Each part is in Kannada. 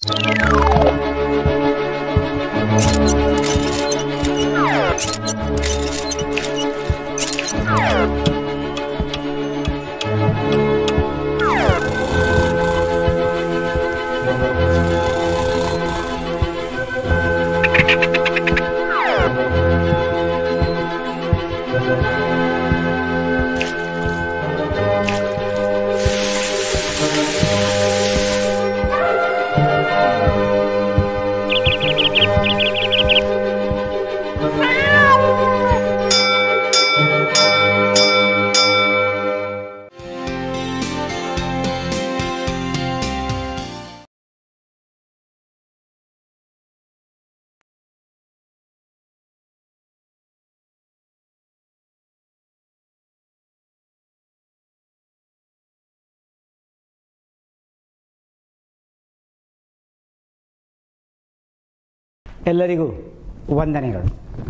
ಎಲ್ಲರಿಗೂ ವಂದನೆಗಳು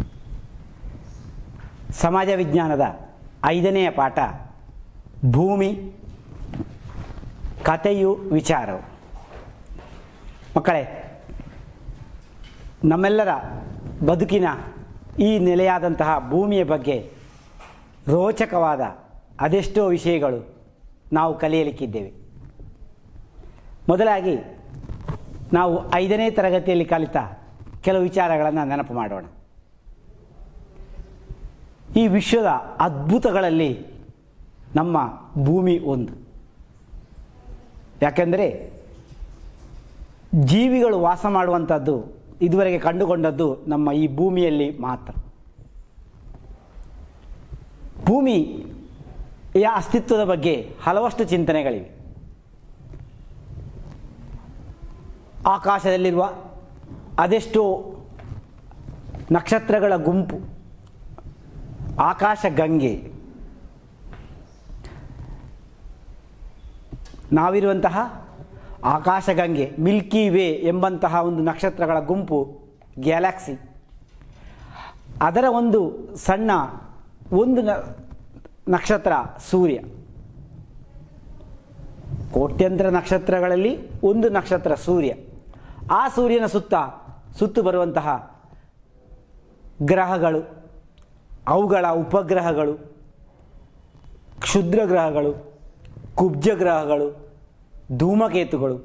ಸಮಾಜ ವಿಜ್ಞಾನದ ಐದನೆಯ ಪಾಠ ಭೂಮಿ ಕಥೆಯು ವಿಚಾರವು ಮಕ್ಕಳೇ ನಮ್ಮೆಲ್ಲರ ಬದುಕಿನ ಈ ನೆಲೆಯಾದಂತಹ ಭೂಮಿಯ ಬಗ್ಗೆ ರೋಚಕವಾದ ಅದೆಷ್ಟೋ ವಿಷಯಗಳು ನಾವು ಕಲಿಯಲಿಕ್ಕಿದ್ದೇವೆ ಮೊದಲಾಗಿ ನಾವು ಐದನೇ ತರಗತಿಯಲ್ಲಿ ಕಲಿತ ಕೆಲವು ವಿಚಾರಗಳನ್ನು ನೆನಪು ಮಾಡೋಣ ಈ ವಿಶ್ವದ ಅದ್ಭುತಗಳಲ್ಲಿ ನಮ್ಮ ಭೂಮಿ ಒಂದು ಯಾಕೆಂದರೆ ಜೀವಿಗಳು ವಾಸ ಮಾಡುವಂಥದ್ದು ಇದುವರೆಗೆ ಕಂಡುಕೊಂಡದ್ದು ನಮ್ಮ ಈ ಭೂಮಿಯಲ್ಲಿ ಮಾತ್ರ ಭೂಮಿಯ ಅಸ್ತಿತ್ವದ ಬಗ್ಗೆ ಹಲವಷ್ಟು ಚಿಂತನೆಗಳಿವೆ ಆಕಾಶದಲ್ಲಿರುವ ಅದೆಷ್ಟೋ ನಕ್ಷತ್ರಗಳ ಗುಂಪು ಆಕಾಶ ಗಂಗೆ ನಾವಿರುವಂತಹ ಆಕಾಶಗಂಗೆ ಮಿಲ್ಕಿ ವೇ ಎಂಬಂತಹ ಒಂದು ನಕ್ಷತ್ರಗಳ ಗುಂಪು ಗ್ಯಾಲಕ್ಸಿ ಅದರ ಒಂದು ಸಣ್ಣ ಒಂದು ನ ನಕ್ಷತ್ರ ಸೂರ್ಯ ಕೋಟ್ಯಂತರ ನಕ್ಷತ್ರಗಳಲ್ಲಿ ಒಂದು ನಕ್ಷತ್ರ ಸೂರ್ಯ ಆ ಸೂರ್ಯನ ಸುತ್ತ ಸುತ್ತು ಬರುವಂತಹ ಗ್ರಹಗಳು ಅವುಗಳ ಉಪಗ್ರಹಗಳು ಕ್ಷುದ್ರ ಗ್ರಹಗಳು ಕುಬ್ಜ ಗ್ರಹಗಳು ಧೂಮಕೇತುಗಳು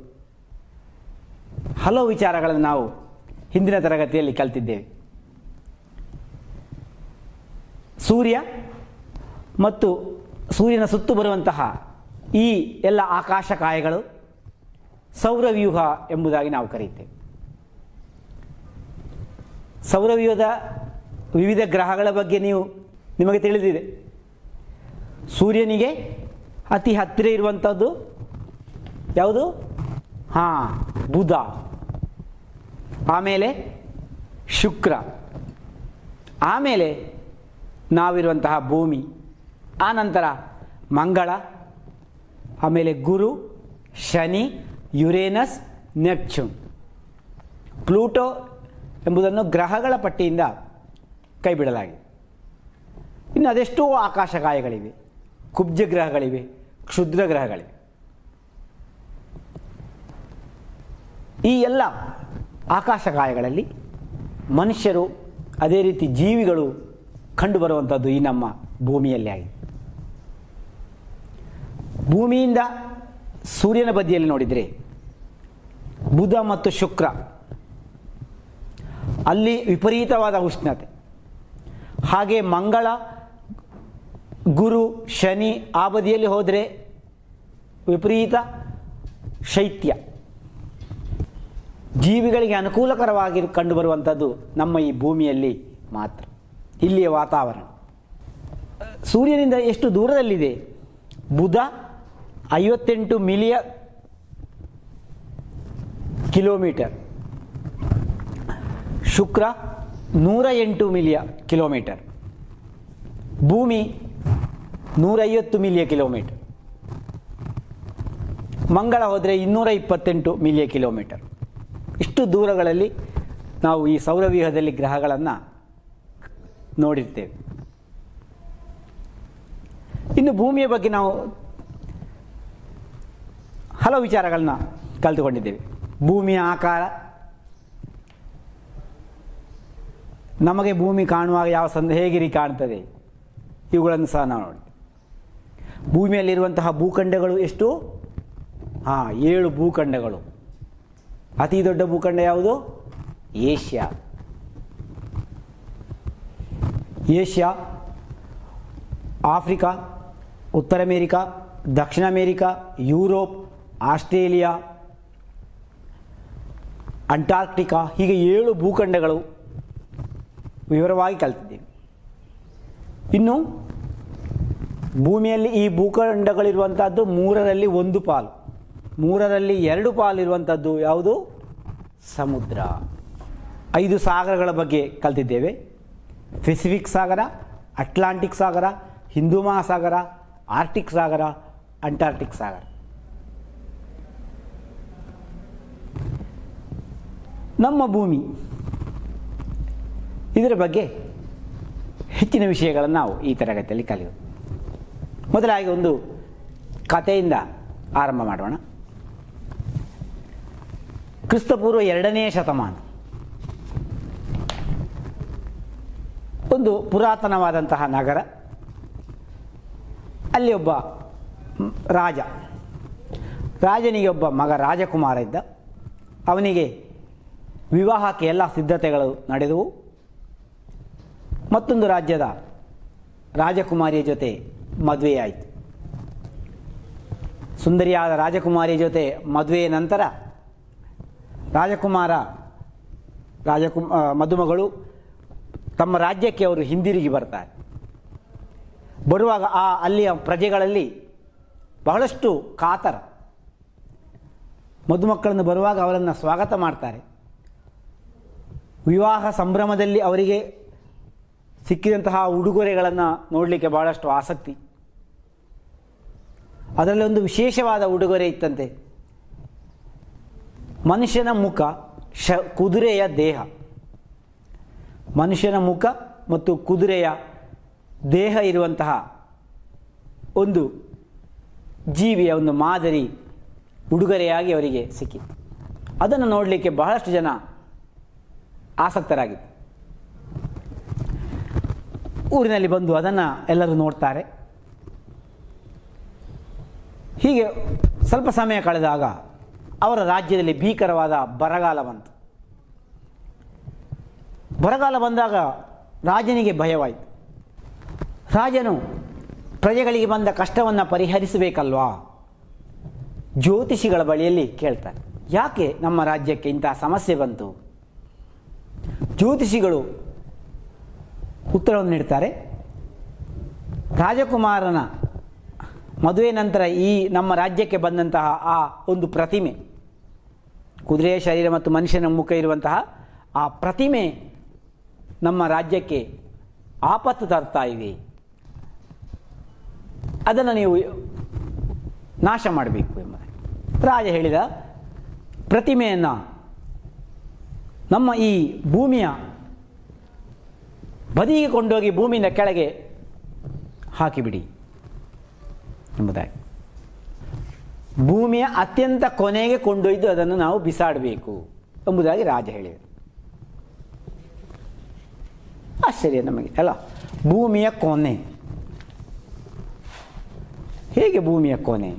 ಹಲವು ವಿಚಾರಗಳನ್ನು ನಾವು ಹಿಂದಿನ ತರಗತಿಯಲ್ಲಿ ಕಲ್ತಿದ್ದೇವೆ ಸೂರ್ಯ ಮತ್ತು ಸೂರ್ಯನ ಸುತ್ತು ಬರುವಂತಹ ಈ ಎಲ್ಲ ಆಕಾಶಕಾಯಗಳು ಸೌರವ್ಯೂಹ ಎಂಬುದಾಗಿ ನಾವು ಕರೆಯುತ್ತೇವೆ ಸೌರವ್ಯೂಹದ ವಿವಿಧ ಗ್ರಹಗಳ ಬಗ್ಗೆ ನೀವು ನಿಮಗೆ ತಿಳಿದಿದೆ ಸೂರ್ಯನಿಗೆ ಅತಿ ಹತ್ತಿರ ಇರುವಂಥದ್ದು ಯಾವುದು ಹಾಂ ಬುಧ ಆಮೇಲೆ ಶುಕ್ರ ಆಮೇಲೆ ನಾವಿರುವಂತಹ ಭೂಮಿ ಆನಂತರ ಮಂಗಳ ಆಮೇಲೆ ಗುರು ಶನಿ ಯುರೇನಸ್ ನೆಪ್ಚೂನ್ ಪ್ಲೂಟೋ ಎಂಬುದನ್ನು ಗ್ರಹಗಳ ಪಟ್ಟಿಯಿಂದ ಕೈಬಿಡಲಾಗಿದೆ ಇನ್ನು ಅದೆಷ್ಟೋ ಆಕಾಶಕಾಯಗಳಿವೆ ಕುಬ್ಜ ಗ್ರಹಗಳಿವೆ ಕ್ಷುದ್ರ ಗ್ರಹಗಳಿವೆ ಈ ಎಲ್ಲ ಆಕಾಶಕಾಯಗಳಲ್ಲಿ ಮನುಷ್ಯರು ಅದೇ ರೀತಿ ಜೀವಿಗಳು ಕಂಡುಬರುವಂಥದ್ದು ಈ ನಮ್ಮ ಭೂಮಿಯಲ್ಲಿ ಆಗಿದೆ ಭೂಮಿಯಿಂದ ಸೂರ್ಯನ ಬದಿಯಲ್ಲಿ ನೋಡಿದರೆ ಬುಧ ಮತ್ತು ಶುಕ್ರ ಅಲ್ಲಿ ವಿಪರೀತವಾದ ಉಷ್ಣತೆ ಹಾಗೆ ಮಂಗಳ ಗುರು ಶನಿ ಆ ಬದಿಯಲ್ಲಿ ಹೋದರೆ ವಿಪರೀತ ಶೈತ್ಯ ಜೀವಿಗಳಿಗೆ ಅನುಕೂಲಕರವಾಗಿ ಕಂಡುಬರುವಂಥದ್ದು ನಮ್ಮ ಈ ಭೂಮಿಯಲ್ಲಿ ಮಾತ್ರ ಇಲ್ಲಿಯ ವಾತಾವರಣ ಸೂರ್ಯನಿಂದ ಎಷ್ಟು ದೂರದಲ್ಲಿದೆ ಬುಧ ಐವತ್ತೆಂಟು ಮಿಲಿಯ ಕಿಲೋಮೀಟರ್ ಶುಕ್ರ ನೂರ ಎಂಟು ಮಿಲಿಯ ಕಿಲೋಮೀಟರ್ ಭೂಮಿ ನೂರೈವತ್ತು ಮಿಲಿಯ ಕಿಲೋಮೀಟರ್ ಮಂಗಳ ಹೋದರೆ ಇನ್ನೂರ ಇಪ್ಪತ್ತೆಂಟು ಮಿಲಿಯ ಕಿಲೋಮೀಟರ್ ಇಷ್ಟು ದೂರಗಳಲ್ಲಿ ನಾವು ಈ ಸೌರವ್ಯೂಹದಲ್ಲಿ ಗ್ರಹಗಳನ್ನು ನೋಡಿರ್ತೇವೆ ಇನ್ನು ಭೂಮಿಯ ಬಗ್ಗೆ ನಾವು ಹಲವು ವಿಚಾರಗಳನ್ನ ಕಲಿತುಕೊಂಡಿದ್ದೇವೆ ಭೂಮಿಯ ಆಕಾರ ನಮಗೆ ಭೂಮಿ ಕಾಣುವಾಗ ಯಾವ ಸಂದ ಹೇಗಿರಿ ಕಾಣ್ತದೆ ಇವುಗಳನ್ನು ಸಹ ನಾವು ನೋಡಿ ಭೂಮಿಯಲ್ಲಿರುವಂತಹ ಭೂಖಂಡಗಳು ಎಷ್ಟು ಹಾಂ ಏಳು ಭೂಖಂಡಗಳು ಅತಿ ದೊಡ್ಡ ಭೂಖಂಡ ಯಾವುದು ಏಷ್ಯಾ ಏಷ್ಯಾ ಆಫ್ರಿಕಾ ಉತ್ತರ ಅಮೇರಿಕಾ ದಕ್ಷಿಣ ಅಮೇರಿಕಾ ಯುರೋಪ್ ಆಸ್ಟ್ರೇಲಿಯಾ ಅಂಟಾರ್ಕ್ಟಿಕಾ ಹೀಗೆ ಏಳು ಭೂಖಂಡಗಳು ವಿವರವಾಗಿ ಕಲಿತಿದ್ದೇವೆ ಇನ್ನು ಭೂಮಿಯಲ್ಲಿ ಈ ಭೂಖಂಡಗಳಿರುವಂಥದ್ದು ಮೂರರಲ್ಲಿ ಒಂದು ಪಾಲು ಮೂರರಲ್ಲಿ ಎರಡು ಪಾಲು ಇರುವಂಥದ್ದು ಯಾವುದು ಸಮುದ್ರ ಐದು ಸಾಗರಗಳ ಬಗ್ಗೆ ಕಲ್ತಿದ್ದೇವೆ ಪೆಸಿಫಿಕ್ ಸಾಗರ ಅಟ್ಲಾಂಟಿಕ್ ಸಾಗರ ಹಿಂದೂ ಮಹಾಸಾಗರ ಆರ್ಟಿಕ್ ಸಾಗರ ಅಂಟಾರ್ಟಿಕ್ ಸಾಗರ ನಮ್ಮ ಭೂಮಿ ಇದರ ಬಗ್ಗೆ ಹೆಚ್ಚಿನ ವಿಷಯಗಳನ್ನು ನಾವು ಈ ತರಗತಿಯಲ್ಲಿ ಕಲಿಯೋದು ಮೊದಲಾಗಿ ಒಂದು ಕಥೆಯಿಂದ ಆರಂಭ ಮಾಡೋಣ ಕ್ರಿಸ್ತಪೂರ್ವ ಎರಡನೆಯ ಶತಮಾನ ಒಂದು ಪುರಾತನವಾದಂತಹ ನಗರ ಅಲ್ಲಿ ಒಬ್ಬ ಮ್, ರಾಜ ರಾಜನಿಗೆ ಒಬ್ಬ ಮಗ ರಾಜಕುಮಾರ ಇದ್ದ ಅವನಿಗೆ ವಿವಾಹಕ್ಕೆ ಎಲ್ಲ ಸಿದ್ಧತೆಗಳು ನಡೆದವು ಮತ್ತೊಂದು ರಾಜ್ಯದ ರಾಜಕುಮಾರಿಯ ಜೊತೆ ಮದುವೆಯಾಯಿತು ಸುಂದರಿಯಾದ ರಾಜಕುಮಾರಿಯ ಜೊತೆ ಮದುವೆಯ ನಂತರ ರಾಜಕುಮಾರ ರಾಜಕು ಆ, ಮದುಮಗಳು ತಮ್ಮ ರಾಜ್ಯಕ್ಕೆ ಅವರು ಹಿಂದಿರುಗಿ ಬರ್ತಾರೆ ಬರುವಾಗ ಆ ಅಲ್ಲಿಯ ಪ್ರಜೆಗಳಲ್ಲಿ ಬಹಳಷ್ಟು ಕಾತರ ಮದುಮಕ್ಕಳನ್ನು ಬರುವಾಗ ಅವರನ್ನು ಸ್ವಾಗತ ಮಾಡ್ತಾರೆ ವಿವಾಹ ಸಂಭ್ರಮದಲ್ಲಿ ಅವರಿಗೆ ಸಿಕ್ಕಿದಂತಹ ಉಡುಗೊರೆಗಳನ್ನು ನೋಡಲಿಕ್ಕೆ ಬಹಳಷ್ಟು ಆಸಕ್ತಿ ಅದರಲ್ಲಿ ಒಂದು ವಿಶೇಷವಾದ ಉಡುಗೊರೆ ಇತ್ತಂತೆ ಮನುಷ್ಯನ ಮುಖ ಶ ಕುದುರೆಯ ದೇಹ ಮನುಷ್ಯನ ಮುಖ ಮತ್ತು ಕುದುರೆಯ ದೇಹ ಇರುವಂತಹ ಒಂದು ಜೀವಿಯ ಒಂದು ಮಾದರಿ ಉಡುಗೊರೆಯಾಗಿ ಅವರಿಗೆ ಸಿಕ್ಕಿತು ಅದನ್ನು ನೋಡಲಿಕ್ಕೆ ಬಹಳಷ್ಟು ಜನ ಆಸಕ್ತರಾಗಿತ್ತು ಊರಿನಲ್ಲಿ ಬಂದು ಅದನ್ನು ಎಲ್ಲರೂ ನೋಡ್ತಾರೆ ಹೀಗೆ ಸ್ವಲ್ಪ ಸಮಯ ಕಳೆದಾಗ ಅವರ ರಾಜ್ಯದಲ್ಲಿ ಭೀಕರವಾದ ಬರಗಾಲ ಬಂತು ಬರಗಾಲ ಬಂದಾಗ ರಾಜನಿಗೆ ಭಯವಾಯಿತು ರಾಜನು ಪ್ರಜೆಗಳಿಗೆ ಬಂದ ಕಷ್ಟವನ್ನು ಪರಿಹರಿಸಬೇಕಲ್ವಾ ಜ್ಯೋತಿಷಿಗಳ ಬಳಿಯಲ್ಲಿ ಕೇಳ್ತಾರೆ ಯಾಕೆ ನಮ್ಮ ರಾಜ್ಯಕ್ಕೆ ಇಂತಹ ಸಮಸ್ಯೆ ಬಂತು ಜ್ಯೋತಿಷಿಗಳು ಉತ್ತರವನ್ನು ನೀಡ್ತಾರೆ ರಾಜಕುಮಾರನ ಮದುವೆ ನಂತರ ಈ ನಮ್ಮ ರಾಜ್ಯಕ್ಕೆ ಬಂದಂತಹ ಆ ಒಂದು ಪ್ರತಿಮೆ ಕುದುರೆಯ ಶರೀರ ಮತ್ತು ಮನುಷ್ಯನ ಮುಖ ಇರುವಂತಹ ಆ ಪ್ರತಿಮೆ ನಮ್ಮ ರಾಜ್ಯಕ್ಕೆ ಆಪತ್ತು ತರ್ತಾ ಇದೆ ಅದನ್ನು ನೀವು ನಾಶ ಮಾಡಬೇಕು ಎಂಬುದಾಗಿ ರಾಜ ಹೇಳಿದ ಪ್ರತಿಮೆಯನ್ನು ನಮ್ಮ ಈ ಭೂಮಿಯ ಬದಿಗೆ ಕೊಂಡೋಗಿ ಭೂಮಿಯಿಂದ ಕೆಳಗೆ ಹಾಕಿಬಿಡಿ ಎಂಬುದಾಗಿ ಭೂಮಿಯ ಅತ್ಯಂತ ಕೊನೆಗೆ ಕೊಂಡೊಯ್ದು ಅದನ್ನು ನಾವು ಬಿಸಾಡಬೇಕು ಎಂಬುದಾಗಿ ರಾಜ ಹೇಳಿದ ಆಶ್ಚರ್ಯ ನಮಗೆ ಅಲ್ಲ ಭೂಮಿಯ ಕೊನೆ ಹೇಗೆ ಭೂಮಿಯ ಕೊನೆ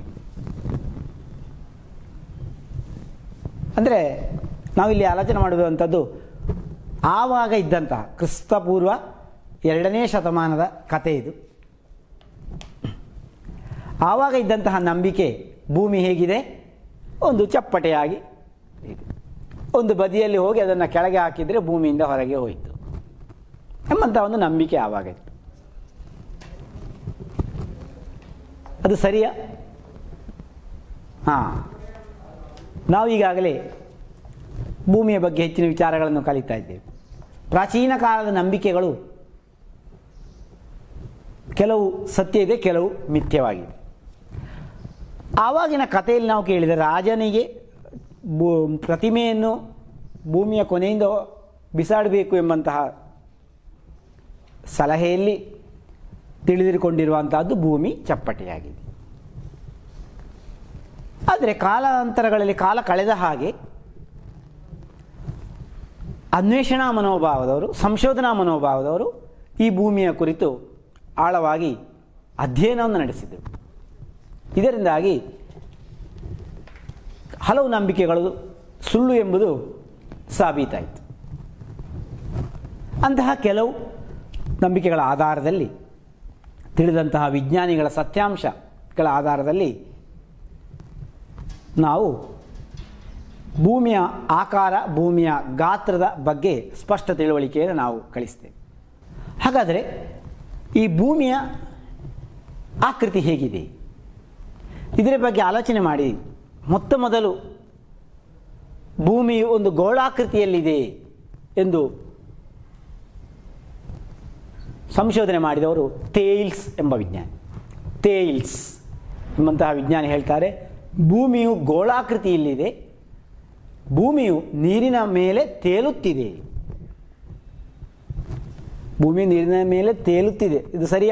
ಅಂದರೆ ನಾವಿಲ್ಲಿ ಆಲೋಚನೆ ಮಾಡುವಂಥದ್ದು ಆವಾಗ ಇದ್ದಂತಹ ಕ್ರಿಸ್ತಪೂರ್ವ ಎರಡನೇ ಶತಮಾನದ ಕಥೆ ಇದು ಆವಾಗ ಇದ್ದಂತಹ ನಂಬಿಕೆ ಭೂಮಿ ಹೇಗಿದೆ ಒಂದು ಚಪ್ಪಟೆಯಾಗಿ ಇದೆ ಒಂದು ಬದಿಯಲ್ಲಿ ಹೋಗಿ ಅದನ್ನು ಕೆಳಗೆ ಹಾಕಿದರೆ ಭೂಮಿಯಿಂದ ಹೊರಗೆ ಹೋಯಿತು ಎಂಬಂಥ ಒಂದು ನಂಬಿಕೆ ಆವಾಗ ಇತ್ತು ಅದು ಸರಿಯಾ ಹಾಂ ನಾವು ಈಗಾಗಲೇ ಭೂಮಿಯ ಬಗ್ಗೆ ಹೆಚ್ಚಿನ ವಿಚಾರಗಳನ್ನು ಕಲಿತಾ ಇದ್ದೇವೆ ಪ್ರಾಚೀನ ಕಾಲದ ನಂಬಿಕೆಗಳು ಕೆಲವು ಸತ್ಯ ಇದೆ ಕೆಲವು ಮಿಥ್ಯವಾಗಿದೆ ಆವಾಗಿನ ಕಥೆಯಲ್ಲಿ ನಾವು ಕೇಳಿದ ರಾಜನಿಗೆ ಭೂ ಪ್ರತಿಮೆಯನ್ನು ಭೂಮಿಯ ಕೊನೆಯಿಂದ ಬಿಸಾಡಬೇಕು ಎಂಬಂತಹ ಸಲಹೆಯಲ್ಲಿ ತಿಳಿದುಕೊಂಡಿರುವಂತಹದ್ದು ಭೂಮಿ ಚಪ್ಪಟೆಯಾಗಿದೆ ಆದರೆ ಕಾಲಾಂತರಗಳಲ್ಲಿ ಕಾಲ ಕಳೆದ ಹಾಗೆ ಅನ್ವೇಷಣಾ ಮನೋಭಾವದವರು ಸಂಶೋಧನಾ ಮನೋಭಾವದವರು ಈ ಭೂಮಿಯ ಕುರಿತು ಆಳವಾಗಿ ಅಧ್ಯಯನವನ್ನು ನಡೆಸಿದರು ಇದರಿಂದಾಗಿ ಹಲವು ನಂಬಿಕೆಗಳು ಸುಳ್ಳು ಎಂಬುದು ಸಾಬೀತಾಯಿತು ಅಂತಹ ಕೆಲವು ನಂಬಿಕೆಗಳ ಆಧಾರದಲ್ಲಿ ತಿಳಿದಂತಹ ವಿಜ್ಞಾನಿಗಳ ಸತ್ಯಾಂಶಗಳ ಆಧಾರದಲ್ಲಿ ನಾವು ಭೂಮಿಯ ಆಕಾರ ಭೂಮಿಯ ಗಾತ್ರದ ಬಗ್ಗೆ ಸ್ಪಷ್ಟ ತಿಳುವಳಿಕೆಯನ್ನು ನಾವು ಕಳಿಸ್ತೇವೆ ಹಾಗಾದರೆ ಈ ಭೂಮಿಯ ಆಕೃತಿ ಹೇಗಿದೆ ಇದರ ಬಗ್ಗೆ ಆಲೋಚನೆ ಮಾಡಿ ಮೊತ್ತ ಮೊದಲು ಭೂಮಿಯು ಒಂದು ಗೋಳಾಕೃತಿಯಲ್ಲಿದೆ ಎಂದು ಸಂಶೋಧನೆ ಮಾಡಿದವರು ತೇಲ್ಸ್ ಎಂಬ ವಿಜ್ಞಾನಿ ತೇಲ್ಸ್ ಎಂಬಂತಹ ವಿಜ್ಞಾನಿ ಹೇಳ್ತಾರೆ ಭೂಮಿಯು ಗೋಳಾಕೃತಿಯಲ್ಲಿದೆ ಭೂಮಿಯು ನೀರಿನ ಮೇಲೆ ತೇಲುತ್ತಿದೆ ಭೂಮಿ ನೀರಿನ ಮೇಲೆ ತೇಲುತ್ತಿದೆ ಇದು ಸರಿಯಾ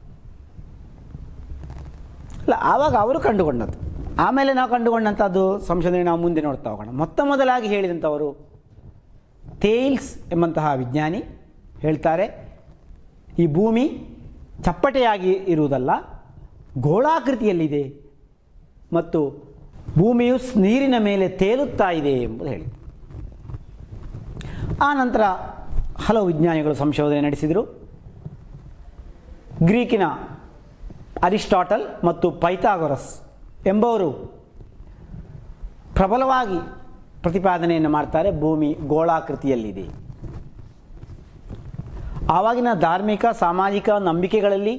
ಅಲ್ಲ ಆವಾಗ ಅವರು ಕಂಡುಕೊಂಡದ್ದು ಆಮೇಲೆ ನಾವು ಕಂಡುಕೊಂಡಂಥದ್ದು ಸಂಶೋಧನೆ ನಾವು ಮುಂದೆ ನೋಡ್ತಾ ಹೋಗೋಣ ಮೊತ್ತ ಮೊದಲಾಗಿ ಹೇಳಿದಂಥವರು ತೇಲ್ಸ್ ಎಂಬಂತಹ ವಿಜ್ಞಾನಿ ಹೇಳ್ತಾರೆ ಈ ಭೂಮಿ ಚಪ್ಪಟೆಯಾಗಿ ಇರುವುದಲ್ಲ ಗೋಳಾಕೃತಿಯಲ್ಲಿದೆ ಮತ್ತು ಭೂಮಿಯು ಸ್- ನೀರಿನ ಮೇಲೆ ತೇಲುತ್ತಾ ಇದೆ ಎಂಬುದು ಹೇಳಿ ಆ ನಂತರ ಹಲವು ವಿಜ್ಞಾನಿಗಳು ಸಂಶೋಧನೆ ನಡೆಸಿದರು ಗ್ರೀಕಿನ ಅರಿಸ್ಟಾಟಲ್ ಮತ್ತು ಪೈಥಾಗೊರಸ್ ಎಂಬವರು ಪ್ರಬಲವಾಗಿ ಪ್ರತಿಪಾದನೆಯನ್ನು ಮಾಡ್ತಾರೆ ಭೂಮಿ ಗೋಳಾಕೃತಿಯಲ್ಲಿದೆ ಆವಾಗಿನ ಧಾರ್ಮಿಕ ಸಾಮಾಜಿಕ ನಂಬಿಕೆಗಳಲ್ಲಿ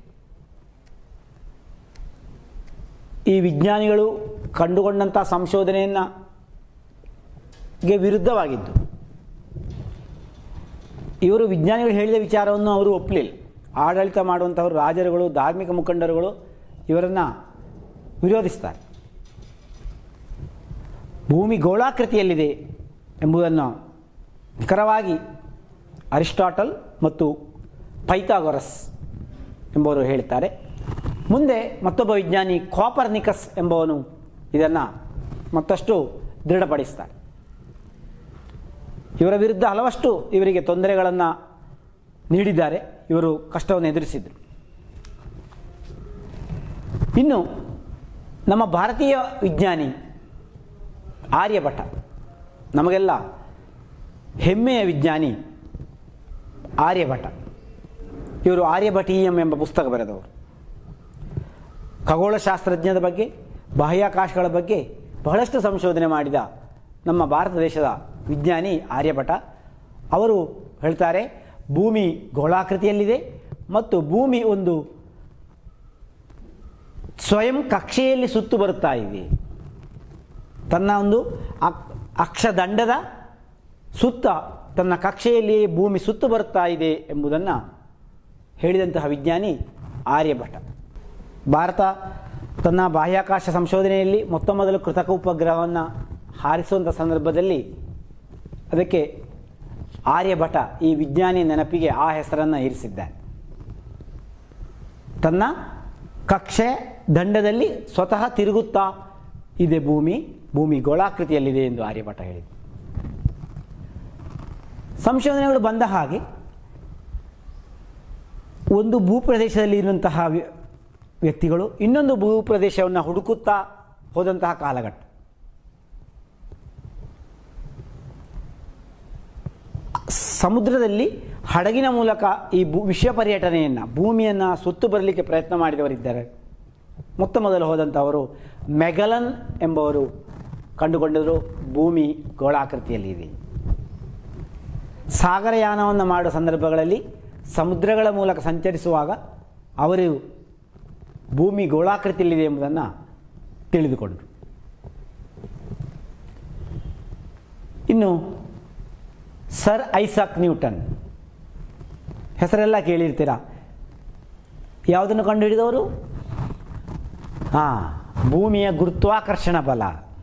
ಈ ವಿಜ್ಞಾನಿಗಳು ಕಂಡುಕೊಂಡಂಥ ಸಂಶೋಧನೆಯನ್ನು ಗೆ ವಿರುದ್ಧವಾಗಿದ್ದು ಇವರು ವಿಜ್ಞಾನಿಗಳು ಹೇಳಿದ ವಿಚಾರವನ್ನು ಅವರು ಒಪ್ಪಲಿಲ್ಲ ಆಡಳಿತ ಮಾಡುವಂಥವರು ರಾಜರುಗಳು ಧಾರ್ಮಿಕ ಮುಖಂಡರುಗಳು ಇವರನ್ನು ವಿರೋಧಿಸ್ತಾರೆ ಭೂಮಿ ಗೋಳಾಕೃತಿಯಲ್ಲಿದೆ ಎಂಬುದನ್ನು ನಿಖರವಾಗಿ ಅರಿಸ್ಟಾಟಲ್ ಮತ್ತು ಪೈಥಾಗೊರಸ್ ಎಂಬುವರು ಹೇಳ್ತಾರೆ ಮುಂದೆ ಮತ್ತೊಬ್ಬ ವಿಜ್ಞಾನಿ ಕಾಪರ್ನಿಕಸ್ ಎಂಬವನು ಇದನ್ನು ಮತ್ತಷ್ಟು ದೃಢಪಡಿಸ್ತಾರೆ ಇವರ ವಿರುದ್ಧ ಹಲವಷ್ಟು ಇವರಿಗೆ ತೊಂದರೆಗಳನ್ನು ನೀಡಿದ್ದಾರೆ ಇವರು ಕಷ್ಟವನ್ನು ಎದುರಿಸಿದರು ಇನ್ನು ನಮ್ಮ ಭಾರತೀಯ ವಿಜ್ಞಾನಿ ಆರ್ಯಭಟ ನಮಗೆಲ್ಲ ಹೆಮ್ಮೆಯ ವಿಜ್ಞಾನಿ ಆರ್ಯಭಟ ಇವರು ಆರ್ಯಭಟೀಯಂ ಎಂಬ ಪುಸ್ತಕ ಬರೆದವರು ಖಗೋಳಶಾಸ್ತ್ರಜ್ಞದ ಬಗ್ಗೆ ಬಾಹ್ಯಾಕಾಶಗಳ ಬಗ್ಗೆ ಬಹಳಷ್ಟು ಸಂಶೋಧನೆ ಮಾಡಿದ ನಮ್ಮ ಭಾರತ ದೇಶದ ವಿಜ್ಞಾನಿ ಆರ್ಯಭಟ ಅವರು ಹೇಳ್ತಾರೆ ಭೂಮಿ ಗೋಳಾಕೃತಿಯಲ್ಲಿದೆ ಮತ್ತು ಭೂಮಿ ಒಂದು ಸ್ವಯಂ ಕಕ್ಷೆಯಲ್ಲಿ ಸುತ್ತು ಬರುತ್ತಾ ಇದೆ ತನ್ನ ಒಂದು ಅಕ್ ಅಕ್ಷದಂಡದ ಸುತ್ತ ತನ್ನ ಕಕ್ಷೆಯಲ್ಲಿ ಭೂಮಿ ಸುತ್ತು ಬರುತ್ತಾ ಇದೆ ಎಂಬುದನ್ನು ಹೇಳಿದಂತಹ ವಿಜ್ಞಾನಿ ಆರ್ಯಭಟ ಭಾರತ ತನ್ನ ಬಾಹ್ಯಾಕಾಶ ಸಂಶೋಧನೆಯಲ್ಲಿ ಮೊತ್ತ ಮೊದಲು ಕೃತಕ ಉಪಗ್ರಹವನ್ನು ಹಾರಿಸುವಂಥ ಸಂದರ್ಭದಲ್ಲಿ ಅದಕ್ಕೆ ಆರ್ಯಭಟ ಈ ವಿಜ್ಞಾನಿ ನೆನಪಿಗೆ ಆ ಹೆಸರನ್ನು ಇರಿಸಿದ್ದಾನೆ ತನ್ನ ಕಕ್ಷೆ ದಂಡದಲ್ಲಿ ಸ್ವತಃ ತಿರುಗುತ್ತಾ ಇದೆ ಭೂಮಿ ಭೂಮಿ ಗೋಳಾಕೃತಿಯಲ್ಲಿದೆ ಎಂದು ಆರ್ಯಭಟ ಹೇಳಿದರು ಸಂಶೋಧನೆಗಳು ಬಂದ ಹಾಗೆ ಒಂದು ಭೂಪ್ರದೇಶದಲ್ಲಿ ಇರುವಂತಹ ವ್ಯ- ವ್ಯಕ್ತಿಗಳು ಇನ್ನೊಂದು ಭೂಪ್ರದೇಶವನ್ನು ಹುಡುಕುತ್ತಾ ಹೋದಂತಹ ಕಾಲಘಟ್ಟ ಸಮುದ್ರದಲ್ಲಿ ಹಡಗಿನ ಮೂಲಕ ಈ ಭೂ ವಿಶ್ವ ಪರ್ಯಟನೆಯನ್ನು ಭೂಮಿಯನ್ನು ಸುತ್ತು ಬರಲಿಕ್ಕೆ ಪ್ರಯತ್ನ ಮಾಡಿದವರಿದ್ದಾರೆ ಮೊತ್ತ ಮೊದಲು ಹೋದಂಥವರು ಮೆಗಲನ್ ಎಂಬವರು ಕಂಡುಕೊಂಡರು ಭೂಮಿ ಗೋಳಾಕೃತಿಯಲ್ಲಿದೆ ಸಾಗರಯಾನವನ್ನು ಮಾಡುವ ಸಂದರ್ಭಗಳಲ್ಲಿ ಸಮುದ್ರಗಳ ಮೂಲಕ ಸಂಚರಿಸುವಾಗ ಅವರು ಭೂಮಿ ಗೋಳಾಕೃತಿಯಲ್ಲಿದೆ ಎಂಬುದನ್ನು ತಿಳಿದುಕೊಂಡರು ಇನ್ನು ಸರ್ ಐಸಾಕ್ ನ್ಯೂಟನ್ ಹೆಸರೆಲ್ಲ ಕೇಳಿರ್ತೀರಾ ಯಾವುದನ್ನು ಕಂಡುಹಿಡಿದವರು ಹಾಂ ಭೂಮಿಯ ಗುರುತ್ವಾಕರ್ಷಣ ಬಲ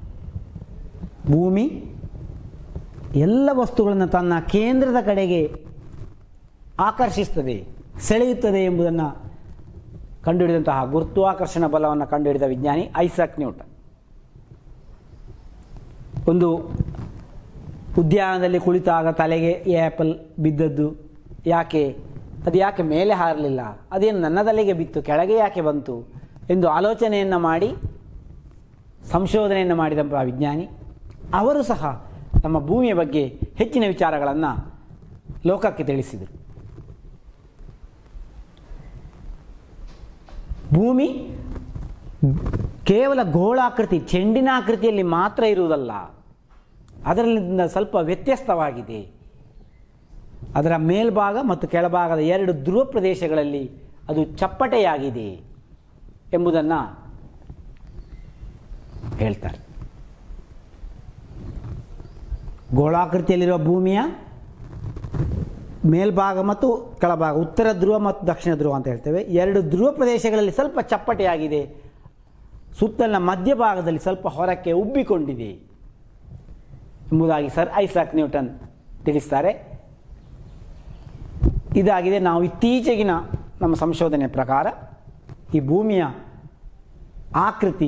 ಭೂಮಿ ಎಲ್ಲ ವಸ್ತುಗಳನ್ನು ತನ್ನ ಕೇಂದ್ರದ ಕಡೆಗೆ ಆಕರ್ಷಿಸ್ತದೆ ಸೆಳೆಯುತ್ತದೆ ಎಂಬುದನ್ನು ಕಂಡುಹಿಡಿದಂತಹ ಗುರುತ್ವಾಕರ್ಷಣ ಬಲವನ್ನು ಕಂಡುಹಿಡಿದ ವಿಜ್ಞಾನಿ ಐಸಾಕ್ ನ್ಯೂಟನ್ ಒಂದು ಉದ್ಯಾನದಲ್ಲಿ ಕುಳಿತಾಗ ತಲೆಗೆ ಆ್ಯಪಲ್ ಬಿದ್ದದ್ದು ಯಾಕೆ ಅದು ಯಾಕೆ ಮೇಲೆ ಹಾರಲಿಲ್ಲ ಅದೇನು ನನ್ನ ತಲೆಗೆ ಬಿತ್ತು ಕೆಳಗೆ ಯಾಕೆ ಬಂತು ಎಂದು ಆಲೋಚನೆಯನ್ನು ಮಾಡಿ ಸಂಶೋಧನೆಯನ್ನು ಮಾಡಿದ ವಿಜ್ಞಾನಿ ಅವರು ಸಹ ನಮ್ಮ ಭೂಮಿಯ ಬಗ್ಗೆ ಹೆಚ್ಚಿನ ವಿಚಾರಗಳನ್ನು ಲೋಕಕ್ಕೆ ತಿಳಿಸಿದರು ಭೂಮಿ ಕೇವಲ ಗೋಳಾಕೃತಿ ಚೆಂಡಿನ ಆಕೃತಿಯಲ್ಲಿ ಮಾತ್ರ ಇರುವುದಲ್ಲ ಅದರಿಂದ ಸ್ವಲ್ಪ ವ್ಯತ್ಯಸ್ತವಾಗಿದೆ ಅದರ ಮೇಲ್ಭಾಗ ಮತ್ತು ಕೆಳಭಾಗದ ಎರಡು ಧ್ರುವ ಪ್ರದೇಶಗಳಲ್ಲಿ ಅದು ಚಪ್ಪಟೆಯಾಗಿದೆ ಎಂಬುದನ್ನು ಹೇಳ್ತಾರೆ ಗೋಳಾಕೃತಿಯಲ್ಲಿರುವ ಭೂಮಿಯ ಮೇಲ್ಭಾಗ ಮತ್ತು ಕೆಳಭಾಗ ಉತ್ತರ ಧ್ರುವ ಮತ್ತು ದಕ್ಷಿಣ ಧ್ರುವ ಅಂತ ಹೇಳ್ತೇವೆ ಎರಡು ಧ್ರುವ ಪ್ರದೇಶಗಳಲ್ಲಿ ಸ್ವಲ್ಪ ಚಪ್ಪಟೆಯಾಗಿದೆ ಸುತ್ತಲಿನ ಮಧ್ಯಭಾಗದಲ್ಲಿ ಸ್ವಲ್ಪ ಹೊರಕ್ಕೆ ಉಬ್ಬಿಕೊಂಡಿದೆ ಎಂಬುದಾಗಿ ಸರ್ ಐಸಾಕ್ ನ್ಯೂಟನ್ ತಿಳಿಸ್ತಾರೆ ಇದಾಗಿದೆ ನಾವು ಇತ್ತೀಚೆಗಿನ ನಮ್ಮ ಸಂಶೋಧನೆ ಪ್ರಕಾರ ಈ ಭೂಮಿಯ ಆಕೃತಿ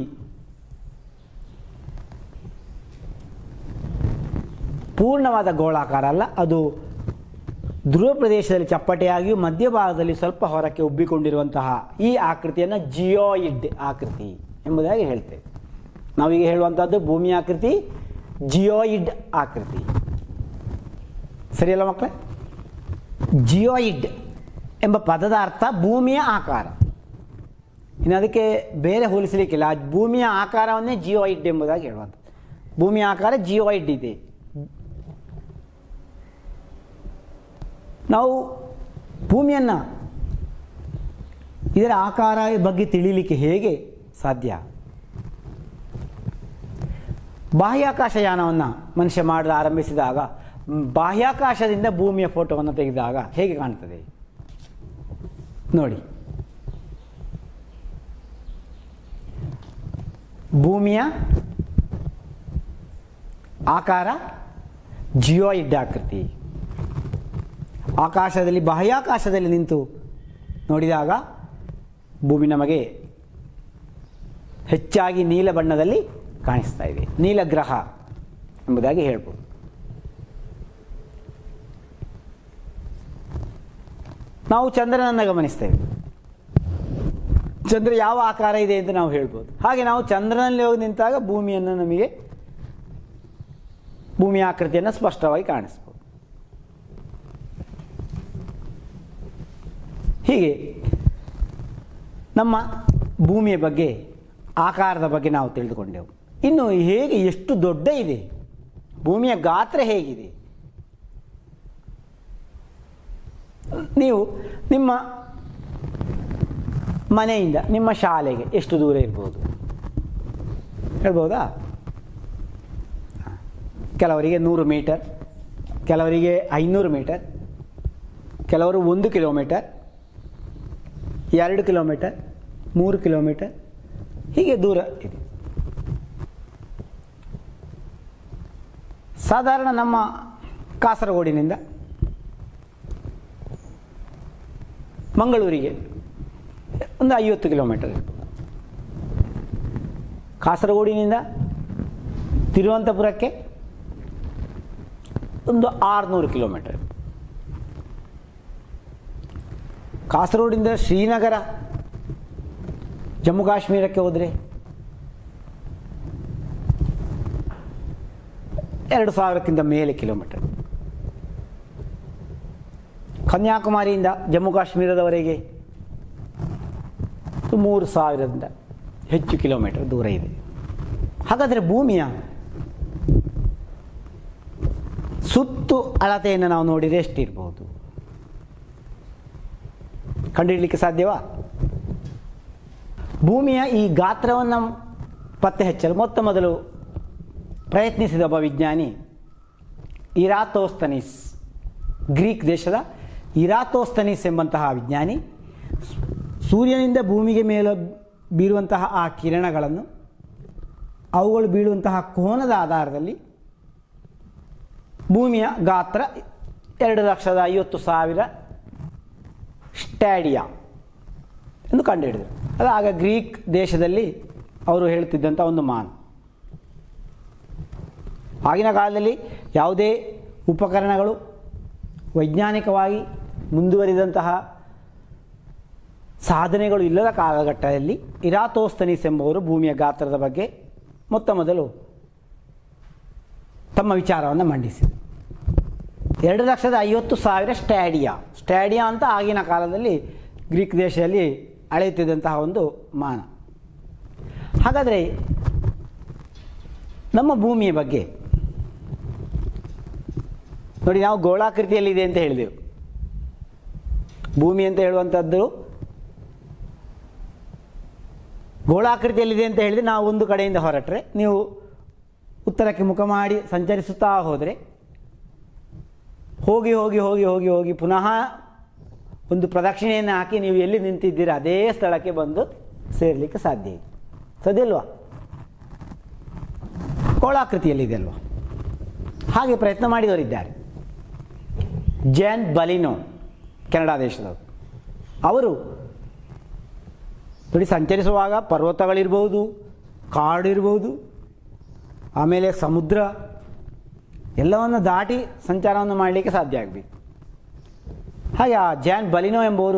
ಪೂರ್ಣವಾದ ಗೋಳಾಕಾರ ಅಲ್ಲ ಅದು ಧ್ರುವ ಪ್ರದೇಶದಲ್ಲಿ ಚಪ್ಪಟೆಯಾಗಿಯೂ ಮಧ್ಯಭಾಗದಲ್ಲಿ ಸ್ವಲ್ಪ ಹೊರಕ್ಕೆ ಉಬ್ಬಿಕೊಂಡಿರುವಂತಹ ಈ ಆಕೃತಿಯನ್ನು ಜಿಯೋಯಿಡ್ ಆಕೃತಿ ಎಂಬುದಾಗಿ ಹೇಳ್ತೇವೆ ನಾವೀಗ ಹೇಳುವಂಥದ್ದು ಭೂಮಿಯ ಆಕೃತಿ ಜಿಯೋಯಿಡ್ ಆಕೃತಿ ಸರಿಯಲ್ಲ ಮಕ್ಕಳೇ ಜಿಯೋಯಿಡ್ ಎಂಬ ಪದದ ಅರ್ಥ ಭೂಮಿಯ ಆಕಾರ ಇನ್ನು ಅದಕ್ಕೆ ಬೇರೆ ಹೋಲಿಸಲಿಕ್ಕಿಲ್ಲ ಆ ಭೂಮಿಯ ಆಕಾರವನ್ನೇ ಜಿಯೋಯಿಡ್ ಎಂಬುದಾಗಿ ಹೇಳುವಂಥದ್ದು ಭೂಮಿಯ ಆಕಾರ ಜಿಯೋಯಿಡ್ ಇದೆ ನಾವು ಭೂಮಿಯನ್ನು ಇದರ ಆಕಾರ ಬಗ್ಗೆ ತಿಳಿಲಿಕ್ಕೆ ಹೇಗೆ ಸಾಧ್ಯ ಬಾಹ್ಯಾಕಾಶಯಾನವನ್ನು ಮನುಷ್ಯ ಮಾಡಲು ಆರಂಭಿಸಿದಾಗ ಬಾಹ್ಯಾಕಾಶದಿಂದ ಭೂಮಿಯ ಫೋಟೋವನ್ನು ತೆಗೆದಾಗ ಹೇಗೆ ಕಾಣ್ತದೆ ನೋಡಿ ಭೂಮಿಯ ಆಕಾರ ಜಿಯೋಯಿಡ್ ಆಕೃತಿ ಆಕಾಶದಲ್ಲಿ ಬಾಹ್ಯಾಕಾಶದಲ್ಲಿ ನಿಂತು ನೋಡಿದಾಗ ಭೂಮಿ ನಮಗೆ ಹೆಚ್ಚಾಗಿ ನೀಲ ಬಣ್ಣದಲ್ಲಿ ಕಾಣಿಸ್ತಾ ಇದೆ ನೀಲಗ್ರಹ ಎಂಬುದಾಗಿ ಹೇಳ್ಬೋದು ನಾವು ಚಂದ್ರನನ್ನು ಗಮನಿಸ್ತೇವೆ ಚಂದ್ರ ಯಾವ ಆಕಾರ ಇದೆ ಅಂತ ನಾವು ಹೇಳ್ಬೋದು ಹಾಗೆ ನಾವು ಚಂದ್ರನಲ್ಲಿ ಹೋಗಿ ನಿಂತಾಗ ಭೂಮಿಯನ್ನು ನಮಗೆ ಭೂಮಿಯ ಆಕೃತಿಯನ್ನು ಸ್ಪಷ್ಟವಾಗಿ ಕಾಣಿಸ್ಬೋದು ಹೀಗೆ ನಮ್ಮ ಭೂಮಿಯ ಬಗ್ಗೆ ಆಕಾರದ ಬಗ್ಗೆ ನಾವು ತಿಳಿದುಕೊಂಡೆವು ಇನ್ನು ಹೇಗೆ ಎಷ್ಟು ದೊಡ್ಡ ಇದೆ ಭೂಮಿಯ ಗಾತ್ರ ಹೇಗಿದೆ ನೀವು ನಿಮ್ಮ ಮನೆಯಿಂದ ನಿಮ್ಮ ಶಾಲೆಗೆ ಎಷ್ಟು ದೂರ ಇರ್ಬೋದು ಹೇಳ್ಬೋದಾ ಕೆಲವರಿಗೆ ನೂರು ಮೀಟರ್ ಕೆಲವರಿಗೆ ಐನೂರು ಮೀಟರ್ ಕೆಲವರು ಒಂದು ಕಿಲೋಮೀಟರ್ ಎರಡು ಕಿಲೋಮೀಟರ್ ಮೂರು ಕಿಲೋಮೀಟರ್ ಹೀಗೆ ದೂರ ಇದೆ ಸಾಧಾರಣ ನಮ್ಮ ಕಾಸರಗೋಡಿನಿಂದ ಮಂಗಳೂರಿಗೆ ಒಂದು ಐವತ್ತು ಕಿಲೋಮೀಟರ್ ಇರ್ಬೋದು ಕಾಸರಗೋಡಿನಿಂದ ತಿರುವನಂತಪುರಕ್ಕೆ ಒಂದು ಆರುನೂರು ಕಿಲೋಮೀಟರ್ ಕಾಸರಗೋಡಿಂದ ಶ್ರೀನಗರ ಜಮ್ಮು ಕಾಶ್ಮೀರಕ್ಕೆ ಹೋದರೆ ಎರಡು ಸಾವಿರಕ್ಕಿಂತ ಮೇಲೆ ಕಿಲೋಮೀಟರ್ ಕನ್ಯಾಕುಮಾರಿಯಿಂದ ಜಮ್ಮು ಕಾಶ್ಮೀರದವರೆಗೆ ಮೂರು ಸಾವಿರದಿಂದ ಹೆಚ್ಚು ಕಿಲೋಮೀಟರ್ ದೂರ ಇದೆ ಹಾಗಾದರೆ ಭೂಮಿಯ ಸುತ್ತು ಅಳತೆಯನ್ನು ನಾವು ನೋಡಿದರೆ ಎಷ್ಟಿರ್ಬೋದು ಕಂಡುಹಿಡಲಿಕ್ಕೆ ಸಾಧ್ಯವಾ ಭೂಮಿಯ ಈ ಗಾತ್ರವನ್ನು ಪತ್ತೆ ಹಚ್ಚಲು ಮೊತ್ತ ಮೊದಲು ಪ್ರಯತ್ನಿಸಿದ ಒಬ್ಬ ವಿಜ್ಞಾನಿ ಇರಾತೋಸ್ತನಿಸ್ ಗ್ರೀಕ್ ದೇಶದ ಇರಾತೋಸ್ತನಿಸ್ ಎಂಬಂತಹ ವಿಜ್ಞಾನಿ ಸೂರ್ಯನಿಂದ ಭೂಮಿಗೆ ಮೇಲೆ ಬೀರುವಂತಹ ಆ ಕಿರಣಗಳನ್ನು ಅವುಗಳು ಬೀಳುವಂತಹ ಕೋನದ ಆಧಾರದಲ್ಲಿ ಭೂಮಿಯ ಗಾತ್ರ ಎರಡು ಲಕ್ಷದ ಐವತ್ತು ಸಾವಿರ ಸ್ಟ್ಯಾಡಿಯಾ ಎಂದು ಕಂಡುಹಿಡಿದರು ಅದು ಆಗ ಗ್ರೀಕ್ ದೇಶದಲ್ಲಿ ಅವರು ಹೇಳ್ತಿದ್ದಂಥ ಒಂದು ಮಾನ್ ಆಗಿನ ಕಾಲದಲ್ಲಿ ಯಾವುದೇ ಉಪಕರಣಗಳು ವೈಜ್ಞಾನಿಕವಾಗಿ ಮುಂದುವರಿದಂತಹ ಸಾಧನೆಗಳು ಇಲ್ಲದ ಕಾಲಘಟ್ಟದಲ್ಲಿ ಇರಾತೋಸ್ತನೀಸ್ ಎಂಬುವರು ಭೂಮಿಯ ಗಾತ್ರದ ಬಗ್ಗೆ ಮೊತ್ತ ಮೊದಲು ತಮ್ಮ ವಿಚಾರವನ್ನು ಮಂಡಿಸಿದರು ಎರಡು ಲಕ್ಷದ ಐವತ್ತು ಸಾವಿರ ಸ್ಟ್ಯಾಡಿಯಾ ಸ್ಟ್ಯಾಡಿಯಾ ಅಂತ ಆಗಿನ ಕಾಲದಲ್ಲಿ ಗ್ರೀಕ್ ದೇಶದಲ್ಲಿ ಅಳೆಯುತ್ತಿದ್ದಂತಹ ಒಂದು ಮಾನ ಹಾಗಾದರೆ ನಮ್ಮ ಭೂಮಿಯ ಬಗ್ಗೆ ನೋಡಿ ನಾವು ಗೋಳಾಕೃತಿಯಲ್ಲಿದೆ ಅಂತ ಹೇಳಿದೆವು ಭೂಮಿ ಅಂತ ಹೇಳುವಂಥದ್ದು ಗೋಳಾಕೃತಿಯಲ್ಲಿದೆ ಅಂತ ಹೇಳಿದರೆ ನಾವು ಒಂದು ಕಡೆಯಿಂದ ಹೊರಟ್ರೆ ನೀವು ಉತ್ತರಕ್ಕೆ ಮುಖ ಮಾಡಿ ಸಂಚರಿಸುತ್ತಾ ಹೋದರೆ ಹೋಗಿ ಹೋಗಿ ಹೋಗಿ ಹೋಗಿ ಹೋಗಿ ಪುನಃ ಒಂದು ಪ್ರದಕ್ಷಿಣೆಯನ್ನು ಹಾಕಿ ನೀವು ಎಲ್ಲಿ ನಿಂತಿದ್ದೀರ ಅದೇ ಸ್ಥಳಕ್ಕೆ ಬಂದು ಸೇರಲಿಕ್ಕೆ ಸಾಧ್ಯ ಇದೆ ಸಾಧ್ಯ ಇಲ್ವಾ ಗೋಳಾಕೃತಿಯಲ್ಲಿದೆ ಅಲ್ವಾ ಹಾಗೆ ಪ್ರಯತ್ನ ಮಾಡಿದವರಿದ್ದಾರೆ ಜೈನ್ ಬಲಿನೋ ಕೆನಡಾ ದೇಶದವರು ಅವರು ನೋಡಿ ಸಂಚರಿಸುವಾಗ ಪರ್ವತಗಳಿರ್ಬೋದು ಕಾಡು ಇರ್ಬೋದು ಆಮೇಲೆ ಸಮುದ್ರ ಎಲ್ಲವನ್ನು ದಾಟಿ ಸಂಚಾರವನ್ನು ಮಾಡಲಿಕ್ಕೆ ಸಾಧ್ಯ ಆಗಬೇಕು ಹಾಗೆ ಆ ಜಾನ್ ಬಲಿನೋ ಎಂಬುವರು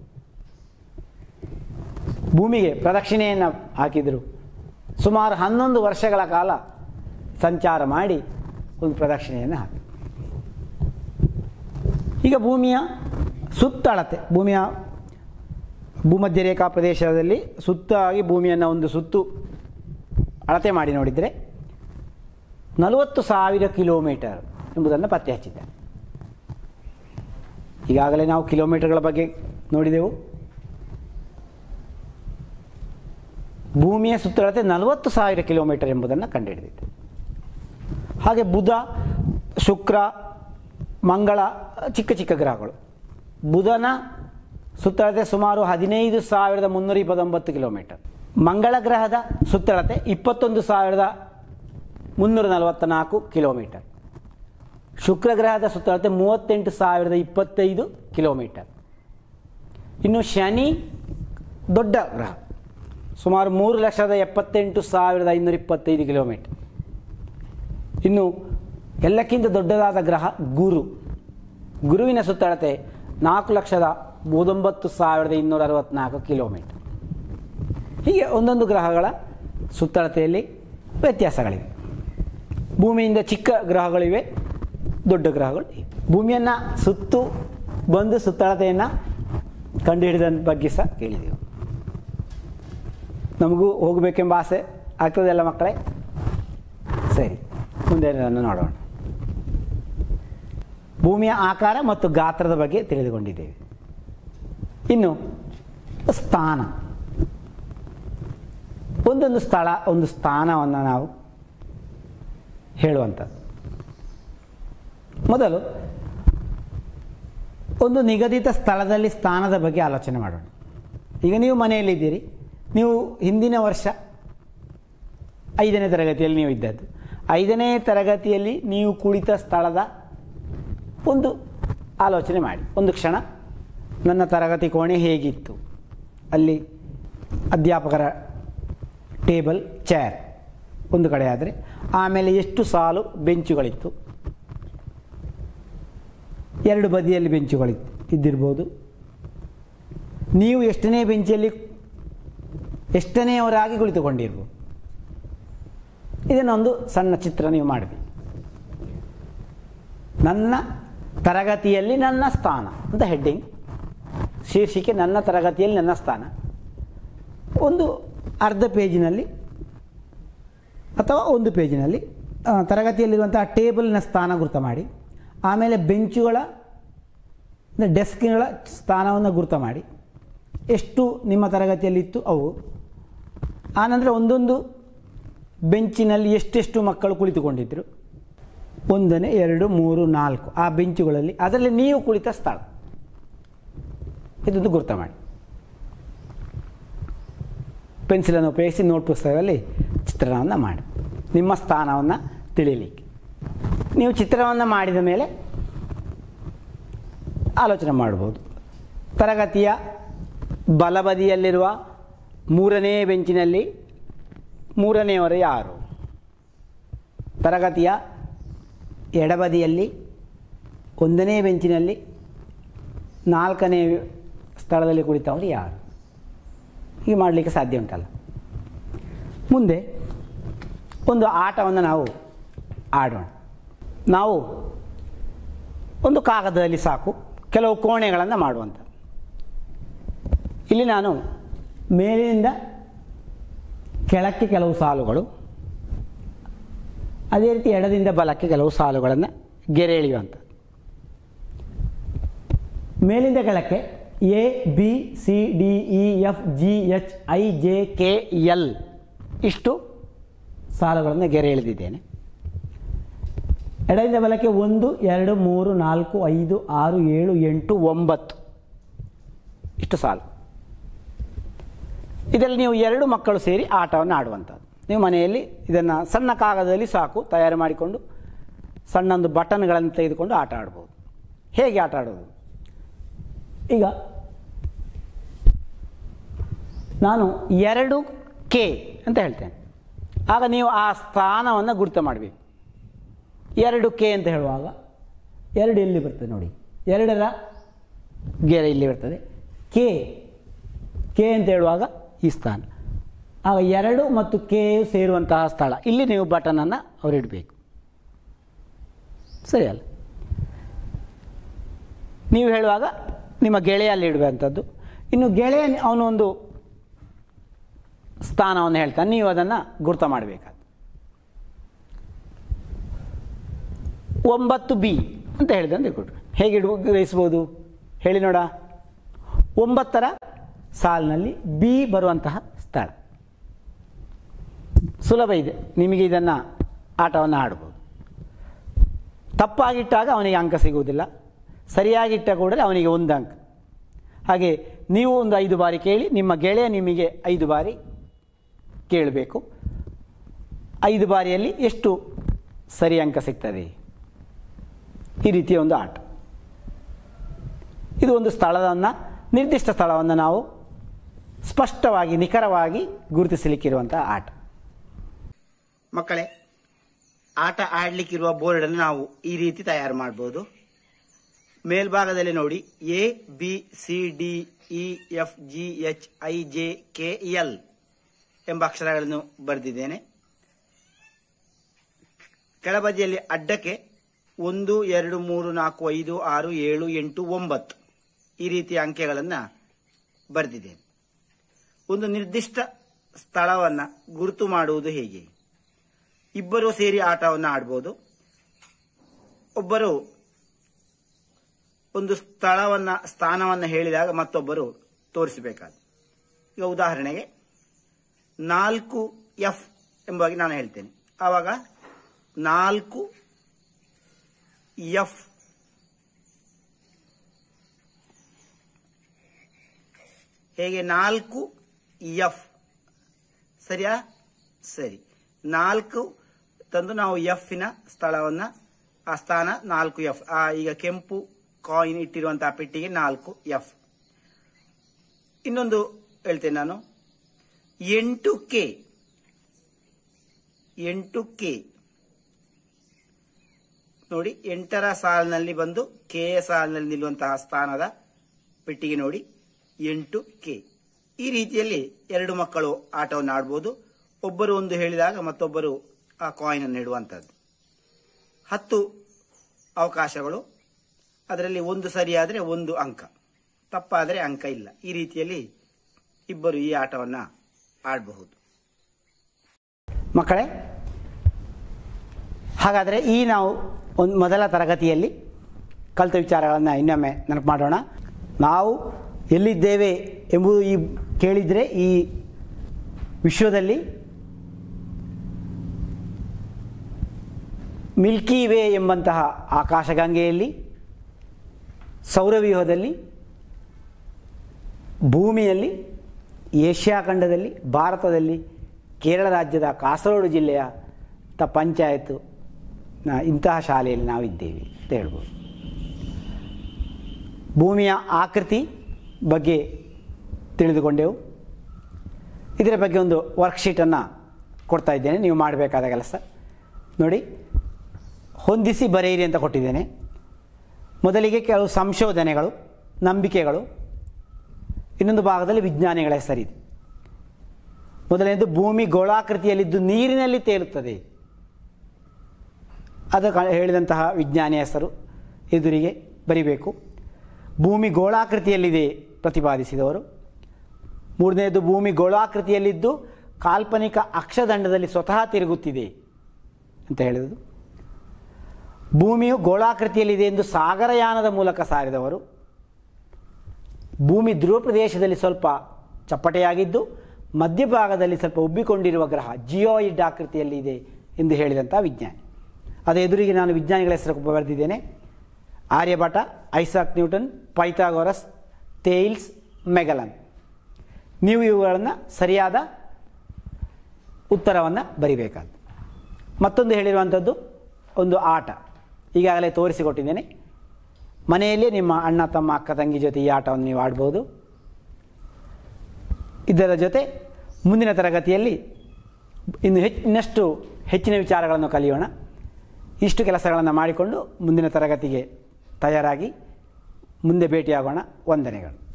ಭೂಮಿಗೆ ಪ್ರದಕ್ಷಿಣೆಯನ್ನು ಹಾಕಿದರು ಸುಮಾರು ಹನ್ನೊಂದು ವರ್ಷಗಳ ಕಾಲ ಸಂಚಾರ ಮಾಡಿ ಒಂದು ಪ್ರದಕ್ಷಿಣೆಯನ್ನು ಹಾಕಿ ಈಗ ಭೂಮಿಯ ಸುತ್ತಳತೆ ಭೂಮಿಯ ಭೂಮಧ್ಯ ರೇಖಾ ಪ್ರದೇಶದಲ್ಲಿ ಸುತ್ತಾಗಿ ಭೂಮಿಯನ್ನು ಒಂದು ಸುತ್ತು ಅಳತೆ ಮಾಡಿ ನೋಡಿದರೆ ನಲವತ್ತು ಸಾವಿರ ಕಿಲೋಮೀಟರ್ ಎಂಬುದನ್ನು ಪತ್ತೆ ಹಚ್ಚಿದ್ದಾರೆ ಈಗಾಗಲೇ ನಾವು ಕಿಲೋಮೀಟರ್ಗಳ ಬಗ್ಗೆ ನೋಡಿದೆವು ಭೂಮಿಯ ಸುತ್ತಳತೆ ನಲವತ್ತು ಸಾವಿರ ಕಿಲೋಮೀಟರ್ ಎಂಬುದನ್ನು ಕಂಡುಹಿಡಿದಿದೆ ಹಾಗೆ ಬುಧ ಶುಕ್ರ ಮಂಗಳ ಚಿಕ್ಕ ಚಿಕ್ಕ ಗ್ರಹಗಳು ಬುಧನ ಸುತ್ತಳತೆ ಸುಮಾರು ಹದಿನೈದು ಸಾವಿರದ ಮುನ್ನೂರ ಇಪ್ಪತ್ತೊಂಬತ್ತು ಕಿಲೋಮೀಟರ್ ಮಂಗಳ ಗ್ರಹದ ಸುತ್ತಳತೆ ಇಪ್ಪತ್ತೊಂದು ಸಾವಿರದ ಮುನ್ನೂರ ನಲವತ್ತ ನಾಲ್ಕು ಕಿಲೋಮೀಟರ್ ಶುಕ್ರ ಗ್ರಹದ ಸುತ್ತಳತೆ ಮೂವತ್ತೆಂಟು ಸಾವಿರದ ಇಪ್ಪತ್ತೈದು ಕಿಲೋಮೀಟರ್ ಇನ್ನು ಶನಿ ದೊಡ್ಡ ಗ್ರಹ ಸುಮಾರು ಮೂರು ಲಕ್ಷದ ಎಪ್ಪತ್ತೆಂಟು ಸಾವಿರದ ಐನೂರ ಇಪ್ಪತ್ತೈದು ಕಿಲೋಮೀಟರ್ ಇನ್ನು ಎಲ್ಲಕ್ಕಿಂತ ದೊಡ್ಡದಾದ ಗ್ರಹ ಗುರು ಗುರುವಿನ ಸುತ್ತಳತೆ ನಾಲ್ಕು ಲಕ್ಷದ ಮೂವತ್ತೊಂಬತ್ತು ಸಾವಿರದ ಇನ್ನೂರ ಅರವತ್ತ್ನಾಲ್ಕು ಕಿಲೋಮೀಟರ್ ಹೀಗೆ ಒಂದೊಂದು ಗ್ರಹಗಳ ಸುತ್ತಳತೆಯಲ್ಲಿ ವ್ಯತ್ಯಾಸಗಳಿವೆ ಭೂಮಿಯಿಂದ ಚಿಕ್ಕ ಗ್ರಹಗಳಿವೆ ದೊಡ್ಡ ಗ್ರಹಗಳು ಇವೆ ಭೂಮಿಯನ್ನು ಸುತ್ತು ಬಂದು ಸುತ್ತಳತೆಯನ್ನು ಕಂಡುಹಿಡಿದ ಬಗ್ಗೆ ಸಹ ಕೇಳಿದೆವು ನಮಗೂ ಹೋಗಬೇಕೆಂಬ ಆಸೆ ಆಗ್ತದಲ್ಲ ಮಕ್ಕಳೇ ಸರಿ ಮುಂದೆ ನೋಡೋಣ ಭೂಮಿಯ ಆಕಾರ ಮತ್ತು ಗಾತ್ರದ ಬಗ್ಗೆ ತಿಳಿದುಕೊಂಡಿದ್ದೇವೆ ಇನ್ನು ಸ್ಥಾನ ಒಂದೊಂದು ಸ್ಥಳ ಒಂದು ಸ್ಥಾನವನ್ನು ನಾವು ಹೇಳುವಂಥದ್ದು ಮೊದಲು ಒಂದು ನಿಗದಿತ ಸ್ಥಳದಲ್ಲಿ ಸ್ಥಾನದ ಬಗ್ಗೆ ಆಲೋಚನೆ ಮಾಡೋಣ ಈಗ ನೀವು ಮನೆಯಲ್ಲಿದ್ದೀರಿ ನೀವು ಹಿಂದಿನ ವರ್ಷ ಐದನೇ ತರಗತಿಯಲ್ಲಿ ನೀವು ಇದ್ದದ್ದು ಐದನೇ ತರಗತಿಯಲ್ಲಿ ನೀವು ಕುಳಿತ ಸ್ಥಳದ ಒಂದು ಆಲೋಚನೆ ಮಾಡಿ ಒಂದು ಕ್ಷಣ ನನ್ನ ತರಗತಿ ಕೋಣೆ ಹೇಗಿತ್ತು ಅಲ್ಲಿ ಅಧ್ಯಾಪಕರ ಟೇಬಲ್ ಚೇರ್ ಒಂದು ಕಡೆ ಆದರೆ ಆಮೇಲೆ ಎಷ್ಟು ಸಾಲು ಬೆಂಚುಗಳಿತ್ತು ಎರಡು ಬದಿಯಲ್ಲಿ ಬೆಂಚುಗಳಿತ್ತು ಇದ್ದಿರ್ಬೋದು ನೀವು ಎಷ್ಟನೇ ಬೆಂಚಲ್ಲಿ ಎಷ್ಟನೆಯವರಾಗಿ ಕುಳಿತುಕೊಂಡಿರ್ಬೋದು ಇದನ್ನೊಂದು ಸಣ್ಣ ಚಿತ್ರ ನೀವು ಮಾಡಬೇಕು ನನ್ನ ತರಗತಿಯಲ್ಲಿ ನನ್ನ ಸ್ಥಾನ ಅಂತ ಹೆಡ್ಡಿಂಗ್ ಶೀರ್ಷಿಕೆ ನನ್ನ ತರಗತಿಯಲ್ಲಿ ನನ್ನ ಸ್ಥಾನ ಒಂದು ಅರ್ಧ ಪೇಜಿನಲ್ಲಿ ಅಥವಾ ಒಂದು ಪೇಜಿನಲ್ಲಿ ಆ, ತರಗತಿಯಲ್ಲಿರುವಂತಹ ಟೇಬಲ್ನ ಸ್ಥಾನ ಗುರುತ ಮಾಡಿ ಆಮೇಲೆ ಬೆಂಚುಗಳ ಡೆಸ್ಕ್ಗಳ ಸ್ಥಾನವನ್ನು ಗುರುತ ಮಾಡಿ ಎಷ್ಟು ನಿಮ್ಮ ತರಗತಿಯಲ್ಲಿತ್ತು ಅವು ಆನಂತರ ಒಂದೊಂದು ಬೆಂಚಿನಲ್ಲಿ ಎಷ್ಟೆಷ್ಟು ಮಕ್ಕಳು ಕುಳಿತುಕೊಂಡಿದ್ದರು ಒಂದನೇ ಎರಡು ಮೂರು ನಾಲ್ಕು ಆ ಬೆಂಚುಗಳಲ್ಲಿ ಅದರಲ್ಲಿ ನೀವು ಕುಳಿತ ಸ್ಥಳ ಇದೊಂದು ಗುರುತ ಮಾಡಿ ಪೆನ್ಸಿಲನ್ನು ಉಪಯೋಗಿಸಿ ನೋಟ್ ಪುಸ್ತಕದಲ್ಲಿ ಚಿತ್ರಣವನ್ನು ಮಾಡಿ ನಿಮ್ಮ ಸ್ಥಾನವನ್ನು ತಿಳಿಯಲಿಕ್ಕೆ ನೀವು ಚಿತ್ರವನ್ನು ಮಾಡಿದ ಮೇಲೆ ಆಲೋಚನೆ ಮಾಡ್ಬೋದು ತರಗತಿಯ ಬಲಬದಿಯಲ್ಲಿರುವ ಮೂರನೇ ಬೆಂಚಿನಲ್ಲಿ ಮೂರನೆಯವರು ಯಾರು ತರಗತಿಯ ಎಡಬದಿಯಲ್ಲಿ ಒಂದನೇ ಬೆಂಚಿನಲ್ಲಿ ನಾಲ್ಕನೇ ಸ್ಥಳದಲ್ಲಿ ಕುಳಿತವರು ಯಾರು ಹೀಗೆ ಮಾಡಲಿಕ್ಕೆ ಸಾಧ್ಯ ಉಂಟಲ್ಲ ಮುಂದೆ ಒಂದು ಆಟವನ್ನು ನಾವು ಆಡೋಣ ನಾವು ಒಂದು ಕಾಗದದಲ್ಲಿ ಸಾಕು ಕೆಲವು ಕೋಣೆಗಳನ್ನು ಮಾಡುವಂಥ ಇಲ್ಲಿ ನಾನು ಮೇಲಿನಿಂದ ಕೆಳಕ್ಕೆ ಕೆಲವು ಸಾಲುಗಳು ಅದೇ ರೀತಿ ಎಡದಿಂದ ಬಲಕ್ಕೆ ಕೆಲವು ಸಾಲುಗಳನ್ನು ಗೆರೆ ಎಳೆಯುವಂಥದ್ದು ಮೇಲಿಂದ ಕೆಳಕ್ಕೆ A B C D E F G H I J K L ಇಷ್ಟು ಸಾಲುಗಳನ್ನು ಗೆರೆ ಎಳೆದಿದ್ದೇನೆ ಎಡದಿಂದ ಬಲಕ್ಕೆ ಒಂದು ಎರಡು ಮೂರು ನಾಲ್ಕು ಐದು ಆರು ಏಳು ಎಂಟು ಒಂಬತ್ತು ಇಷ್ಟು ಸಾಲು ಇದರಲ್ಲಿ ನೀವು ಎರಡು ಮಕ್ಕಳು ಸೇರಿ ಆಟವನ್ನು ಆಡುವಂಥದ್ದು ನೀವು ಮನೆಯಲ್ಲಿ ಇದನ್ನು ಸಣ್ಣ ಕಾಗದದಲ್ಲಿ ಸಾಕು ತಯಾರು ಮಾಡಿಕೊಂಡು ಸಣ್ಣೊಂದು ಬಟನ್ಗಳನ್ನು ತೆಗೆದುಕೊಂಡು ಆಟ ಆಡ್ಬೋದು ಹೇಗೆ ಆಟ ಆಡೋದು ಈಗ ನಾನು ಎರಡು ಕೆ ಅಂತ ಹೇಳ್ತೇನೆ ಆಗ ನೀವು ಆ ಸ್ಥಾನವನ್ನು ಗುರುತು ಮಾಡಬೇಕು ಎರಡು ಕೆ ಅಂತ ಹೇಳುವಾಗ ಎರಡು ಎಲ್ಲಿ ಬರ್ತದೆ ನೋಡಿ ಎರಡರ ಗೆರೆ ಇಲ್ಲಿ ಬರ್ತದೆ ಕೆ ಕೆ ಅಂತ ಹೇಳುವಾಗ ಈ ಸ್ಥಾನ ಆಗ ಎರಡು ಮತ್ತು ಕೆ ಸೇರುವಂತಹ ಸ್ಥಳ ಇಲ್ಲಿ ನೀವು ಬಟನನ್ನು ಅವರಿಡಬೇಕು ಸರಿ ಅಲ್ಲ ನೀವು ಹೇಳುವಾಗ ನಿಮ್ಮ ಗೆಳೆಯಲ್ಲಿ ಇಡುವಂಥದ್ದು ಇನ್ನು ಗೆಳೆಯ ಅವನು ಒಂದು ಸ್ಥಾನವನ್ನು ಹೇಳ್ತಾನೆ ನೀವು ಅದನ್ನು ಗುರ್ತ ಮಾಡಬೇಕಾದ ಒಂಬತ್ತು ಬಿ ಅಂತ ಹೇಳಿದೆ ಅಂತ ಕೊಟ್ಟರು ಹೇಗೆ ಇಡುವ ಗ್ರಹಿಸ್ಬೋದು ಹೇಳಿ ನೋಡ ಒಂಬತ್ತರ ಸಾಲಿನಲ್ಲಿ ಬಿ ಬರುವಂತಹ ಸ್ಥಳ ಸುಲಭ ಇದೆ ನಿಮಗೆ ಇದನ್ನು ಆಟವನ್ನು ಆಡ್ಬೋದು ತಪ್ಪಾಗಿಟ್ಟಾಗ ಅವನಿಗೆ ಅಂಕ ಸಿಗುವುದಿಲ್ಲ ಸರಿಯಾಗಿಟ್ಟ ಕೂಡಲೇ ಅವನಿಗೆ ಒಂದು ಅಂಕ ಹಾಗೆ ನೀವು ಒಂದು ಐದು ಬಾರಿ ಕೇಳಿ ನಿಮ್ಮ ಗೆಳೆಯ ನಿಮಗೆ ಐದು ಬಾರಿ ಕೇಳಬೇಕು ಐದು ಬಾರಿಯಲ್ಲಿ ಎಷ್ಟು ಸರಿ ಅಂಕ ಸಿಗ್ತದೆ ಈ ರೀತಿಯ ಒಂದು ಆಟ ಇದು ಒಂದು ಸ್ಥಳವನ್ನು ನಿರ್ದಿಷ್ಟ ಸ್ಥಳವನ್ನು ನಾವು ಸ್ಪಷ್ಟವಾಗಿ ನಿಖರವಾಗಿ ಗುರುತಿಸಲಿಕ್ಕಿರುವಂಥ ಆಟ ಮಕ್ಕಳೇ ಆಟ ಆಡಲಿಕ್ಕಿರುವ ಬೋರ್ಡನ್ನು ನಾವು ಈ ರೀತಿ ತಯಾರು ಮಾಡ್ಬೋದು ಮೇಲ್ಭಾಗದಲ್ಲಿ ನೋಡಿ A B C D E F G H I J K L ಎಂಬ ಅಕ್ಷರಗಳನ್ನು ಬರೆದಿದ್ದೇನೆ ಕೆಳಬದಿಯಲ್ಲಿ ಅಡ್ಡಕ್ಕೆ ಒಂದು ಎರಡು ಮೂರು ನಾಲ್ಕು ಐದು ಆರು ಏಳು ಎಂಟು ಒಂಬತ್ತು ಈ ರೀತಿಯ ಅಂಕೆಗಳನ್ನು ಬರೆದಿದ್ದೇನೆ ಒಂದು ನಿರ್ದಿಷ್ಟ ಸ್ಥಳವನ್ನು ಗುರುತು ಮಾಡುವುದು ಹೇಗೆ ಇಬ್ಬರು ಸೇರಿ ಆಟವನ್ನು ಆಡ್ಬೋದು ಒಬ್ಬರು ಒಂದು ಸ್ಥಳವನ್ನು ಸ್ಥಾನವನ್ನು ಹೇಳಿದಾಗ ಮತ್ತೊಬ್ಬರು ತೋರಿಸಬೇಕಾದ ಈಗ ಉದಾಹರಣೆಗೆ ನಾಲ್ಕು ಎಫ್ ಎಂಬುದಾಗಿ ನಾನು ಹೇಳ್ತೇನೆ ಆವಾಗ ನಾಲ್ಕು ಎಫ್ ಹೇಗೆ ನಾಲ್ಕು ಎಫ್ ಸರಿಯಾ ಸರಿ ನಾಲ್ಕು ತಂದು ನಾವು ಎಫ್ನ ಸ್ಥಳವನ್ನ ಆ ಸ್ಥಾನ ನಾಲ್ಕು ಎಫ್ ಆ ಈಗ ಕೆಂಪು ಕಾಯಿನ್ ಇಟ್ಟಿರುವಂತಹ ಪೆಟ್ಟಿಗೆ ನಾಲ್ಕು ಎಫ್ ಇನ್ನೊಂದು ಹೇಳ್ತೇನೆ ನಾನು ಎಂಟು ಕೆ ಎಂಟು ಕೆ ನೋಡಿ ಎಂಟರ ಸಾಲಿನಲ್ಲಿ ಬಂದು ಕೆ ಸಾಲಿನಲ್ಲಿ ನಿಲ್ಲುವಂತಹ ಸ್ಥಾನದ ಪೆಟ್ಟಿಗೆ ನೋಡಿ ಎಂಟು ಕೆ ಈ ರೀತಿಯಲ್ಲಿ ಎರಡು ಮಕ್ಕಳು ಆಟವನ್ನು ಆಡ್ಬೋದು ಒಬ್ಬರು ಒಂದು ಹೇಳಿದಾಗ ಮತ್ತೊಬ್ಬರು ಆ ಕಾಯಿನ್ ಅನ್ನು ಇಡುವಂಥದ್ದು ಹತ್ತು ಅವಕಾಶಗಳು ಅದರಲ್ಲಿ ಒಂದು ಸರಿಯಾದರೆ ಒಂದು ಅಂಕ ತಪ್ಪಾದರೆ ಅಂಕ ಇಲ್ಲ ಈ ರೀತಿಯಲ್ಲಿ ಇಬ್ಬರು ಈ ಆಟವನ್ನು ಆಡಬಹುದು ಮಕ್ಕಳೇ ಹಾಗಾದರೆ ಈ ನಾವು ಒಂದು ಮೊದಲ ತರಗತಿಯಲ್ಲಿ ಕಲಿತ ವಿಚಾರಗಳನ್ನು ಇನ್ನೊಮ್ಮೆ ನೆನಪು ಮಾಡೋಣ ನಾವು ಎಲ್ಲಿದ್ದೇವೆ ಎಂಬುದು ಈ ಕೇಳಿದರೆ ಈ ವಿಶ್ವದಲ್ಲಿ ಮಿಲ್ಕಿ ವೇ ಎಂಬಂತಹ ಆಕಾಶಗಂಗೆಯಲ್ಲಿ ಸೌರವ್ಯೂಹದಲ್ಲಿ ಭೂಮಿಯಲ್ಲಿ ಏಷ್ಯಾ ಖಂಡದಲ್ಲಿ ಭಾರತದಲ್ಲಿ ಕೇರಳ ರಾಜ್ಯದ ಕಾಸರಗೋಡು ಜಿಲ್ಲೆಯ ತ ಪಂಚಾಯತು ನ- ಇಂತಹ ಶಾಲೆಯಲ್ಲಿ ನಾವಿದ್ದೇವೆ ಅಂತ ಹೇಳ್ಬೋದು ಭೂಮಿಯ ಆಕೃತಿ ಬಗ್ಗೆ ತಿಳಿದುಕೊಂಡೆವು ಇದರ ಬಗ್ಗೆ ಒಂದು ವರ್ಕ್ಶೀಟನ್ನು ಕೊಡ್ತಾ ಇದ್ದೇನೆ ನೀವು ಮಾಡಬೇಕಾದ ಕೆಲಸ ನೋಡಿ ಹೊಂದಿಸಿ ಬರೆಯಿರಿ ಅಂತ ಕೊಟ್ಟಿದ್ದೇನೆ ಮೊದಲಿಗೆ ಕೆಲವು ಸಂಶೋಧನೆಗಳು ನಂಬಿಕೆಗಳು ಇನ್ನೊಂದು ಭಾಗದಲ್ಲಿ ವಿಜ್ಞಾನಿಗಳ ಹೆಸರಿದೆ ಮೊದಲನೇದು ಭೂಮಿ ಗೋಳಾಕೃತಿಯಲ್ಲಿದ್ದು ನೀರಿನಲ್ಲಿ ತೇಲುತ್ತದೆ ಅದು ಕ- ಹೇಳಿದಂತಹ ವಿಜ್ಞಾನಿ ಹೆಸರು ಎದುರಿಗೆ ಬರಿಬೇಕು ಭೂಮಿ ಗೋಳಾಕೃತಿಯಲ್ಲಿದೆ ಪ್ರತಿಪಾದಿಸಿದವರು ಮೂರನೇದು ಭೂಮಿ ಗೋಳಾಕೃತಿಯಲ್ಲಿದ್ದು ಕಾಲ್ಪನಿಕ ಅಕ್ಷದಂಡದಲ್ಲಿ ಸ್ವತಃ ತಿರುಗುತ್ತಿದೆ ಅಂತ ಹೇಳಿದರು ಭೂಮಿಯು ಗೋಳಾಕೃತಿಯಲ್ಲಿದೆ ಎಂದು ಸಾಗರಯಾನದ ಮೂಲಕ ಸಾರಿದವರು ಭೂಮಿ ಧ್ರುವ ಪ್ರದೇಶದಲ್ಲಿ ಸ್ವಲ್ಪ ಚಪ್ಪಟೆಯಾಗಿದ್ದು ಮಧ್ಯಭಾಗದಲ್ಲಿ ಸ್ವಲ್ಪ ಉಬ್ಬಿಕೊಂಡಿರುವ ಗ್ರಹ ಜಿಯೋಯಿಡ್ ಆಕೃತಿಯಲ್ಲಿ ಇದೆ ಎಂದು ಹೇಳಿದಂಥ ವಿಜ್ಞಾನಿ ಅದ ಎದುರಿಗೆ ನಾನು ವಿಜ್ಞಾನಿಗಳ ಹೆಸರು ಬರೆದಿದ್ದೇನೆ Aryabhata Isaac Newton Pythagoras Thales Magellan ನೀವು ಇವುಗಳನ್ನು ಸರಿಯಾದ ಉತ್ತರವನ್ನು ಬರಿಬೇಕಾದ ಮತ್ತೊಂದು ಹೇಳಿರುವಂಥದ್ದು ಒಂದು ಆಟ ಈಗಾಗಲೇ ತೋರಿಸಿಕೊಟ್ಟಿದ್ದೇನೆ ಮನೆಯಲ್ಲೇ ನಿಮ್ಮ ಅಣ್ಣ ತಮ್ಮ ಅಕ್ಕ ತಂಗಿ ಜೊತೆ ಈ ಆಟವನ್ನು ನೀವು ಆಡ್ಬೋದು ಇದರ ಜೊತೆ ಮುಂದಿನ ತರಗತಿಯಲ್ಲಿ ಇನ್ನು ಹೆಚ್ಚು ಇನ್ನಷ್ಟು ಹೆಚ್ಚಿನ ವಿಚಾರಗಳನ್ನು ಕಲಿಯೋಣ ಇಷ್ಟು ಕೆಲಸಗಳನ್ನು ಮಾಡಿಕೊಂಡು ಮುಂದಿನ ತರಗತಿಗೆ ತಯಾರಾಗಿ ಮುಂದೆ ಭೇಟಿಯಾಗೋಣ ವಂದನೆಗಳು